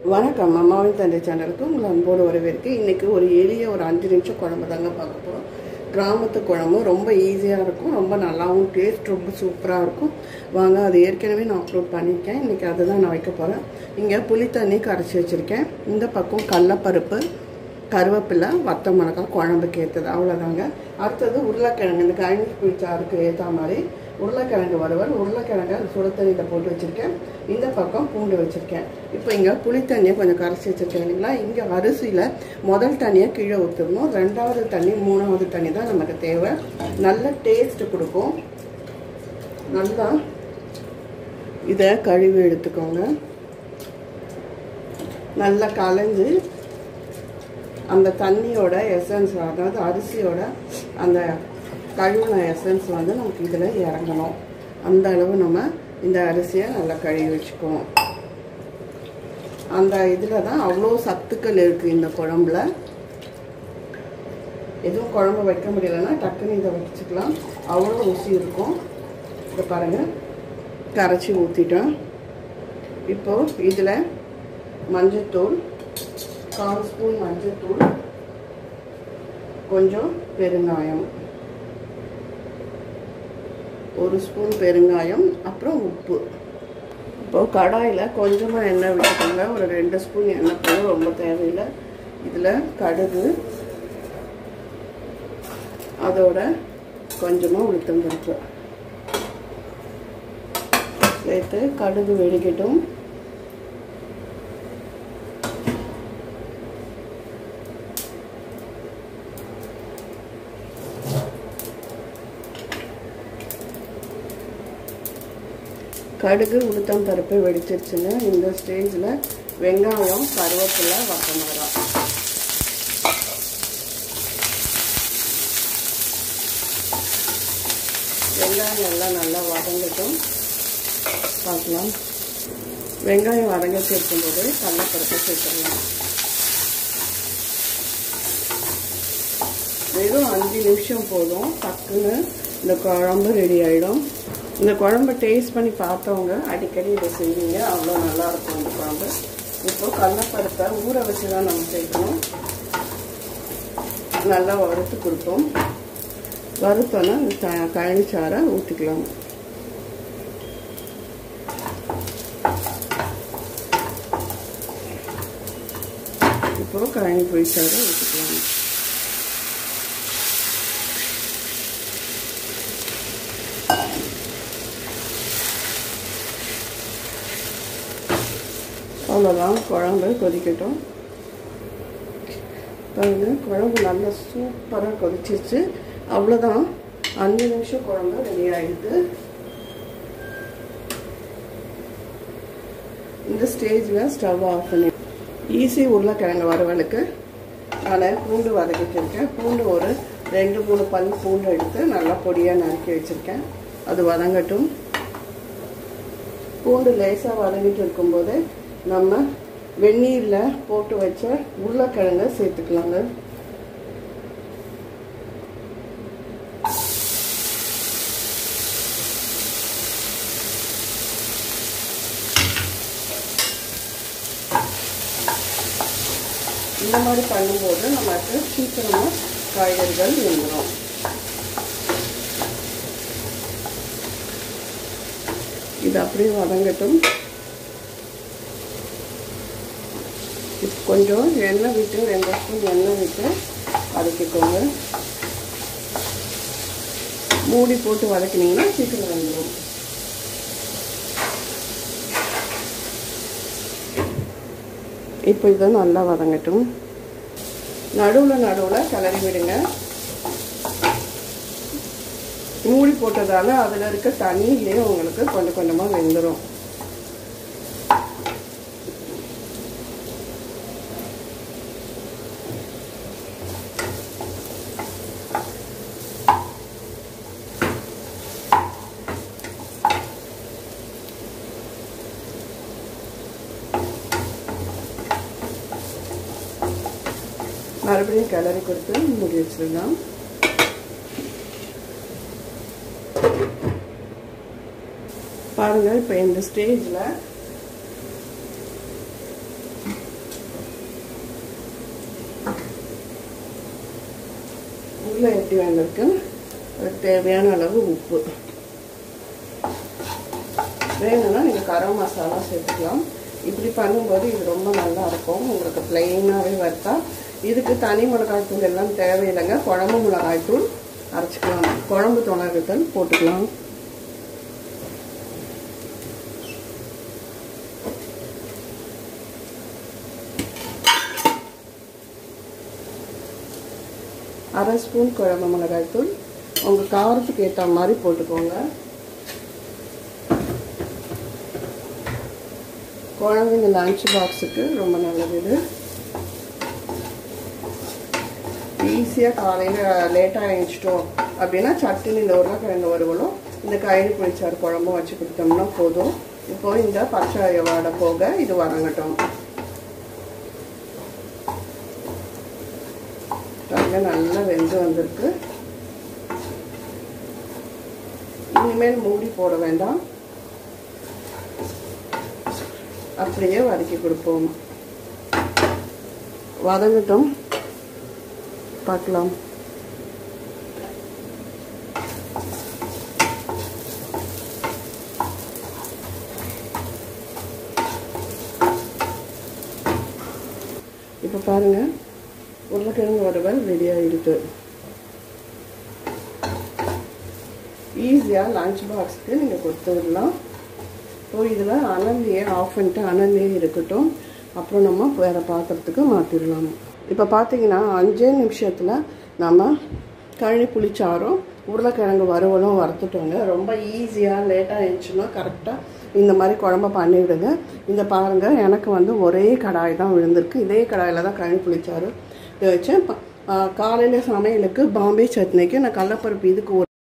வணக்கம் அம்மாவின் தந்தை சேனலுக்கு உங்களை அன்போடு வரவேற்கு இன்றைக்கி ஒரு எளிய ஒரு அஞ்சு நிமிஷம் குழம்பு தாங்க பார்க்க போகிறோம் கிராமத்து குழம்பு ரொம்ப ஈஸியாக இருக்கும் ரொம்ப நல்லாவும் டேஸ்ட் ரொம்ப சூப்பராக இருக்கும் வாங்க அது ஏற்கனவே நான் அப்லோட் பண்ணியிருக்கேன் இன்றைக்கி அதுதான் நான் வைக்க போகிறேன் இங்கே புளி தண்ணி கரைச்சி வச்சுருக்கேன் இந்த பக்கம் கடலப்பருப்பு கருவேப்பிலை வத்த மிளகாய் குழம்புக்கு ஏற்றது அவ்வளோதாங்க அடுத்தது உருளைக்கிழங்கு இந்த கைனிஷ் பிடிச்சாருக்கு ஏற்ற மாதிரி உருளைக்கிழங்கு வறுவல் உருளைக்கிழங்கை சுடு தண்ணியில் போட்டு வச்சுருக்கேன் இந்த பக்கம் பூண்டு வச்சுருக்கேன் இப்போ இங்கே புளி தண்ணியை கொஞ்சம் கரைச்சி வச்சுருக்கேன் இல்லைங்களா இங்கே அரிசியில் முதல் தண்ணியை கீழே ஊற்றணும் ரெண்டாவது தண்ணி மூணாவது தண்ணி தான் நமக்கு தேவை நல்ல டேஸ்ட் கொடுக்கும் நல்லா இதை கழுவி எடுத்துக்கோங்க நல்லா கலைஞ்சு அந்த தண்ணியோட எசன்ஸ் அதாவது அரிசியோட அந்த கழுவின எசன்ஸ் வந்து நமக்கு இதில் இறங்கணும் அந்த அளவு நம்ம இந்த அரிசியை நல்லா கழுவி வச்சுக்குவோம் அந்த இதில் தான் அவ்வளோ சத்துக்கள் இருக்குது இந்த குழம்புல எதுவும் குழம்பு வைக்க முடியலன்னா டக்குன்னு இதை வச்சுக்கலாம் அவ்வளோ ருசி இருக்கும் இதை பாருங்கள் கரைச்சி ஊற்றிட்டோம் இப்போது இதில் மஞ்சத்தூள் கால் ஸ்பூன் மஞ்சத்தூள் கொஞ்சம் பெருங்காயம் ஒரு ஸ்பூன் பெருங்காயம் அப்புறம் உப்பு இப்போது கடாயில் கொஞ்சமாக எண்ணெய் விட்டுக்கோங்க ஒரு ரெண்டு ஸ்பூன் எண்ணெய் போதும் ரொம்ப தேவையில்லை இதில் கடுகு அதோட கொஞ்சமாக உளுத்தம் பருப்பு சேர்த்து கடுகு வெடிக்கட்டும் கடுகு உளுத்தம் பருப்பு வெடிச்சிருச்சுங்க இந்த ஸ்டேஜில் வெங்காயம் கருவேப்பிலை வத்தமிளகாய் வெங்காயம் எல்லாம் நல்லா வதங்கட்டும் பார்க்கலாம் வெங்காயம் வதங்கிட்டு இருக்கும்போது கடலப்பருப்பு சேர்த்துடலாம் வெறும் அஞ்சு நிமிஷம் போதும் டக்குன்னு இந்த குழம்பு ரெடி ஆகிடும் இந்த குழம்பு டேஸ்ட் பண்ணி பார்த்தவங்க அடிக்கடி இதை செய்வீங்க அவ்வளோ நல்லாயிருக்கும் இந்த குழம்பு இப்போ கடலப்பருப்பை ஊற வச்சு தான் நம்ம சேர்க்கணும் நல்லா வறுத்து கொடுப்போம் வறுத்தோன்னா இந்த கழனிச்சாரை ஊற்றிக்கலாம் இப்போ கழனி பொய்ச்சாரை ஊற்றிக்கலாம் அவ்வளோதான் குழம்பு கொதிக்கட்டும் பாருங்க குழம்பு நல்லா சூப்பராக கொதிச்சிச்சு அவ்வளோதான் அஞ்சு நிமிஷம் குழம்பு ரெடி ஆகிடுது இந்த ஸ்டேஜில் ஸ்டவ் ஆஃப் பண்ணி ஈஸி உருளைக்கிழங்கு வறுவலுக்கு நான் பூண்டு வதக்கிட்டு இருக்கேன் பூண்டு ஒரு ரெண்டு மூணு பல் பூண்டு எடுத்து நல்லா பொடியாக நறுக்கி வச்சுருக்கேன் அது வதங்கட்டும் பூண்டு லேசாக வதங்கிட்டு இருக்கும்போது நம்ம வெந்நீரில் போட்டு வச்ச உருளைக்கிழங்க சேர்த்துக்கலாங்க இந்த மாதிரி பண்ணும்போது நமக்கு சீக்கிரமாக காய்கறிகள் வெந்துடும் இது அப்படியே வதங்கட்டும் கொஞ்சம் எண்ணெய் விட்டு ரெண்டு ஸ்பூன் எண்ணெய் விட்டு வதக்கிக்கோங்க மூடி போட்டு வதக்கினீங்கன்னா சீக்கிரம் வந்துடும் இப்போ இதை நல்லா வதங்கட்டும் நடுவில் நடுவில் கிளறி விடுங்க மூடி போட்டதால அதில் இருக்க தண்ணியிலே உங்களுக்கு கொஞ்சம் கொஞ்சமாக வெந்துடும் மறுபடியும் கிளறி கொடுத்து மூடி வச்சிடலாம் பாருங்கள் இப்போ இந்த ஸ்டேஜில் எப்படி வந்திருக்கு அதுக்கு தேவையான அளவு உப்பு வேணும்னா நீங்கள் கரம் மசாலா சேர்த்துக்கலாம் இப்படி பண்ணும்போது இது ரொம்ப நல்லா இருக்கும் உங்களுக்கு பிளெயினாகவே வறுத்தா இதுக்கு தனி மிளகாய் தூள் எல்லாம் தேவையில்லைங்க குழம்பு மிளகாய் தூள் அரைச்சிக்கலாம் குழம்பு துணகுத்தல் போட்டுக்கலாம் அரை ஸ்பூன் குழம்பு மிளகாய் தூள் உங்கள் காரத்துக்கு ஏற்ற மாதிரி போட்டுக்கோங்க குழந்தைங்க லஞ்ச் பாக்ஸுக்கு ரொம்ப நல்லது இது ஈஸியாக காலையில் லேட்டாக எழுந்திச்சிட்டோம் அப்படின்னா சட்டுன்னு இந்த உருளைக்கிழங்கு வறுவலும் இந்த கயிறு புளிச்சாறு குழம்பும் வச்சு கொடுத்தோம்னா போதும் இப்போ இந்த பச்சை வாடை போக இது வதங்கட்டும் நல்லா வெந்து வந்திருக்கு இனிமேல் மூடி போட வேண்டாம் அப்படியே வதக்கி கொடுப்போம் வதங்கட்டும் பார்க்கலாம் இப்போ பாருங்க உருளைக்கிழங்கு வறுவல் ரெடி ஆகிடுது ஈஸியாக லஞ்ச் பாக்ஸுக்கு நீங்கள் கொடுத்து விடலாம் ஸோ இதில் அனல்லையே ஆஃப் பண்ணிட்டு அனல்லையே இருக்கட்டும் அப்புறம் நம்ம வேறு பாத்திரத்துக்கு மாற்றிடலாம் இப்போ பார்த்தீங்கன்னா அஞ்சே நிமிஷத்தில் நம்ம கழனி புளிச்சாரும் உருளைக்கிழங்கு வறுவலும் வறுத்துட்டோங்க ரொம்ப ஈஸியாக லேட்டாக இருந்துச்சுன்னா கரெக்டாக இந்த மாதிரி குழம்ப பண்ணிவிடுங்க இந்த பாருங்கள் எனக்கு வந்து ஒரே கடாய் தான் விழுந்திருக்கு இதே கடாயில் தான் கழனி புளிச்சாறு வச்சேன் காலையில் சமையலுக்கு பாம்பே சட்னிக்கு நான் கடலப்பருப்பு இதுக்கு